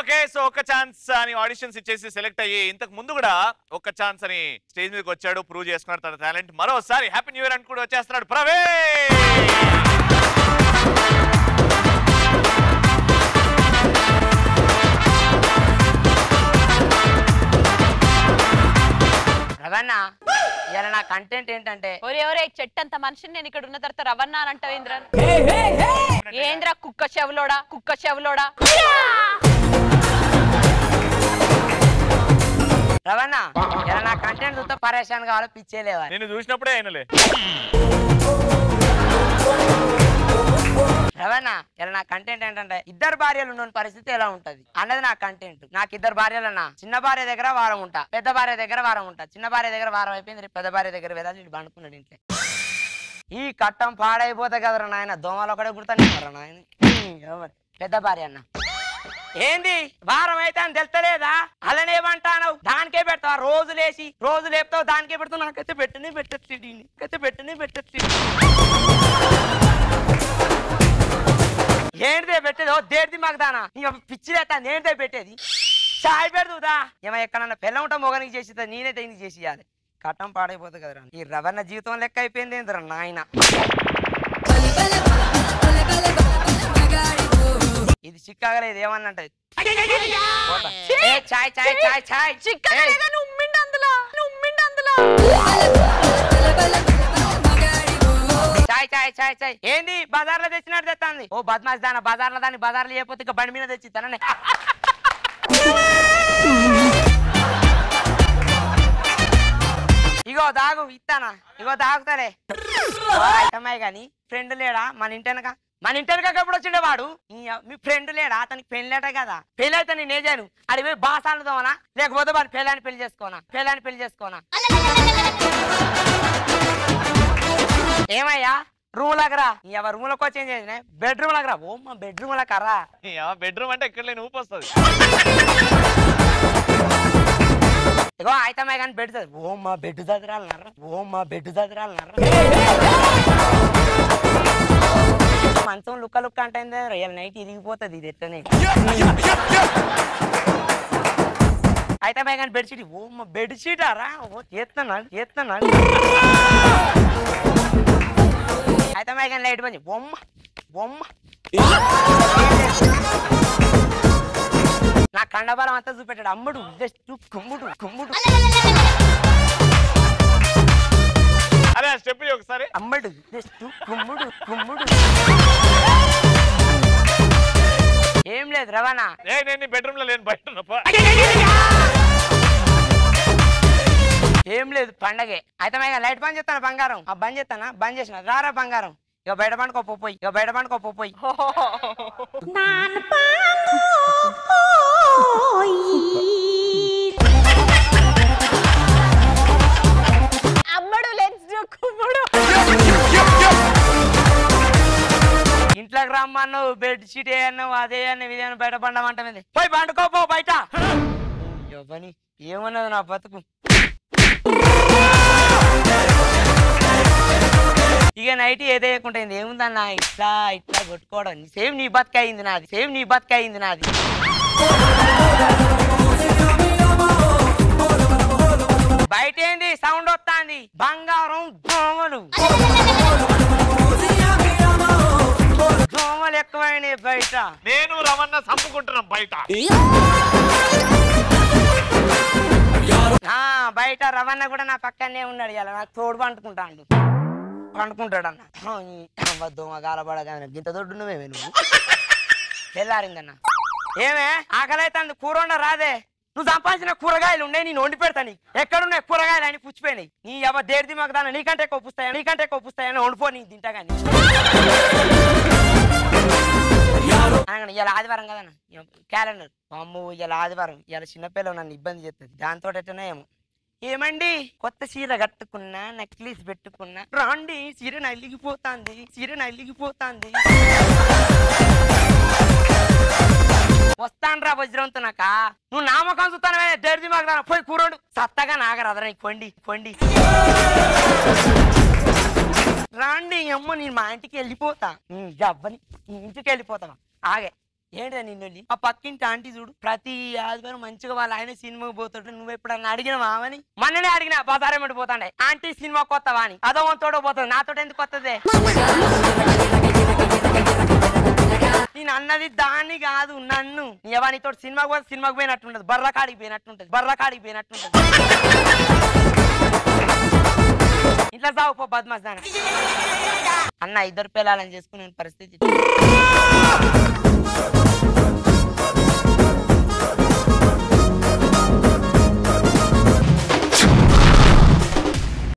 Okay so ఒక chance అని auditions ఇచ్చేసి సెలెక్ట్ అయ్యి ఇంతకు ముందు కూడా ఒక ఛాన్స్ అని స్టేజ్ మీదకి వచ్చాడు ప్రూవ్ చేసుకున్నాడు తన టాలెంట్ మరోసారి హ్యాపీ న్యూ ఇయర్ అని కూడా వచ్చేస్తున్నాడు ప్రవీణ్ రవణ ఇలా నా కంటెంట్ ఏంటంటే ఒరే ఒరే చెట్టంత మనిషిని నేను ఇక్కడ ఉన్న తర్వాత రవణ అని అంటావు ఏంద్ర ఏంద్ర కుక్క చెవులోడా కుక్క చెవులోడా రవణ ఇలా నా కంటెంట్ చూస్తే పరేషాన్ కావాలి పిచ్చేలేవా నేను చూసినప్పుడే అయినలే రవణ ఇలా నా కంటెంట్ ఏంటంటే ఇద్దరు భార్యలు ఉన్న పరిస్థితి ఎలా ఉంటది అన్నది నా కంటెంట్ నాకు ఇద్దరు భార్యలన్నా చిన్న భార్య దగ్గర వారం ఉంటా పెద్ద భార్య దగ్గర వారం ఉంటా చిన్న భార్య దగ్గర వారం అయిపోయింది రేపు పెద్ద భార్య దగ్గర వెళ్ళాలి ఇటు పండుకున్నాడు ఇంట్లో ఈ కట్టం పాడైపోతే కదరా నాయన దోమలు ఒకటే గుర్తానే నాయన ఎవరు? పెద్ద భార్య అన్న ఏంది వారం అయితే అని తెలుస్తలేదా అలానేమంటాను దానికే పెడతావా రోజు లేచి రోజు లేపుతావు దానికే పెడతావు నాకైతే పెట్టనే పెట్టట్లేదు నాకైతే పెట్టనే పెట్టట్లేదు ఏంటిదే పెట్టేది ఓ దేడిది మాకు దానా ఇక పిచ్చి లేస్తాను ఏంటిదే పెట్టేది చాయ్ పెడదుదా ఏమో ఎక్కడన్నా పిల్ల ఉంటా మొగనికి చేసి నేనైతే ఇంటికి చేసి ఇవ్వాలి కట్టం పాడైపోతుంది కదరా ఈ రవణ జీవితం లెక్క అయిపోయింది ఏందిరా నాయన ఇది చిక్కగలేదు ఏమన్నంటది పోతా. ఏ, చాయ్ చాయ్ చాయ్ చాయ్ చిక్కన ఏయ్, లేదా నువ్వు ఉమ్మిండి అందులో నువ్వు ఉమ్మిండి అందులో చాయ్ చాయ్ చాయ్ చాయ్ ఏంది బజార్లో తెచ్చినట్టు తెస్తాంది ఓ బద్మాస్ దాన బజార్లో దాన్ని బజార్లో చేయకపోతే ఇక బండి మీద తెచ్చి తననే ఇగో దాగు ఇస్తానా ఇగో దాగుతాలే అమ్మాయి గాని ఫ్రెండ్ లేడా మన ఇంటెనక మన ఇంటెనక ఎప్పుడు వచ్చిండే వాడు ఈ అ- మీ ఫ్రెండ్ లేడా అతనికి పెళ్ళేట కదా పెళ్ళి అయితే నేను ఏజాను అది పోయి బాసాలు తోమనా లేకపోతే వాడు పెళ్ళాన్ని పెళ్లి చేసుకోనా పెళ్ళాన్ని పెళ్లి చేసుకోనా ఏమయ్యా రూమ్ లకరా ఎవరు రూమ్ లోకి వచ్చి ఏం చేసిన బెడ్రూమ్ లకరా ఓ మా బెడ్రూమ్ లకరా బెడ్రూమ్ అంటే ఎక్కడ లేని ఊపి వస్తుంది ఇగో అయితమే కానీ బెడ్ చదివి ఓ మా బెడ్ చదిరాలన్నారా ఓ మా బెడ్ చదిరాలన్నారా మంచం లుక్క లుక్క అంటే రియల్ నైట్ ఇరిగిపోతుంది ఇది ఎట్లనే అయితే కానీ బెడ్ షీట్ ఓ మా బెడ్ షీట్ అరా ఓ చేస్తున్నాడు చేస్తున్నాడు అయితే కానీ లైట్ పని బొమ్మ బొమ్మ నా కండబలం అంతా చూపెట్టాడు అమ్ముడు జస్ట్ కుమ్ముడు కుమ్ముడు అరే ఆ స్టెప్ ఒకసారి అమ్మడు జస్ట్ కుమ్ముడు కుమ్ముడు ఏం లేదు రవాణా ఏ నేను బెడ్రూమ్ లో లేను బయట ఉన్నా, పో. ఏం లేదు పండగే అయితే మే లైట్ బంద్ చేస్తాను బంగారం ఆ బంద్ చేస్తానా బంద్ చేసిన రారా బంగారం ఇక బయట పండుకో పోయి ఇక బయట పండుకో పోయి అమ్మడు లెన్స్ కుమ్ముడు ఇంట్లోకి రమ్మన్నావు బెడ్ షీట్ వేయన్నావు అదే అన్న ఇదే బయట పండమంటే పోయి పండుకో పో బయట ఎవని ఏమన్నది నా బతుకు ఇక నైట్ ఏదేయకుంటుంది ఏముందన్న ఇట్లా ఇట్లా కొట్టుకోవడం సేమ్ నీ బతుక అయింది నాది సేమ్ నీ బతుక అయింది నాది బయట ఏంది సౌండ్ వస్తాంది బంగారం దోమలు దోమలు ఎక్కువైనాయి బయట నేను రమణ చంపుకుంటున్నాం బయట ఆ బయట రవణ కూడా నా పక్కనే ఉన్నాడు ఇలా నాకు తోడు పండుకుంటాడు పండుకుంటాడు అన్న ఆ, ఈ అమ్మ దోమ గాలపడగా గింత దొడ్డు నువ్వేమే నువ్వు తెల్లారిందన్న ఏమే ఆకలి అవుతుంది కూర వండ రాదే నువ్వు సంపాదించిన కూరగాయలు ఉన్నాయి నేను వండి పెడతాను ఎక్కడున్నాయి కూరగాయలు అని పుచ్చిపోయినాయి నీ ఎవ దేడిది మాకు దాన్ని నీకంటే ఎక్కువ పుస్తాయా నీకంటే ఎక్కువ పుస్తాయని వండిపో నీ తింటా కానీ అనగానే ఇలా ఆదివారం కదన్న క్యాలెండర్ అమ్ము ఇలా ఆదివారం ఇలా చిన్నపిల్లలు నన్ను ఇబ్బంది చేస్తుంది దాంతో ఎట్టనో ఏమో ఏమండి కొత్త చీర కట్టుకున్నా నెక్లెస్ పెట్టుకున్నా రాండి చీర నలిగిపోతాంది చీర నలిగిపోతాంది వస్తాన్రా వజ్రంతో నాక నువ్వు నామకం చూస్తానమే దరిది మాకు పోయి కూరోడు సత్తగా నాగరాదరా నీకు కొండి కొండి రాండి అమ్మ నేను మా ఇంటికి వెళ్ళిపోతా ఉమ్, జబ్బని నీ ఇంటికి వెళ్ళిపోతావా ఆగే ఏంటో నిన్ను ఆ పక్కింటి ఆంటీ చూడు ప్రతి ఆదివారం మంచిగా వాళ్ళ ఆయన సినిమాకి పోతుంటే నువ్వు ఎప్పుడన్నా అడిగినవా అని మొన్ననే అడిగిన బజారేమిటి పోతాండే ఆంటీ సినిమా కొత్తవా అని అదో తోడో పోతుంది నాతో ఎందుకు కొత్తదే నేను అన్నది దాన్ని కాదు నన్ను ఎవరితో సినిమాకి పోతే సినిమాకి పోయినట్టుంటది బర్ర కాడికి పోయినట్టుంటది బర్ర కాడికి పోయినట్టుంటది ఇట్లా సాగు పో బద్మాస్ దాని అన్న ఇద్దరు పిల్లలని చేసుకునే పరిస్థితి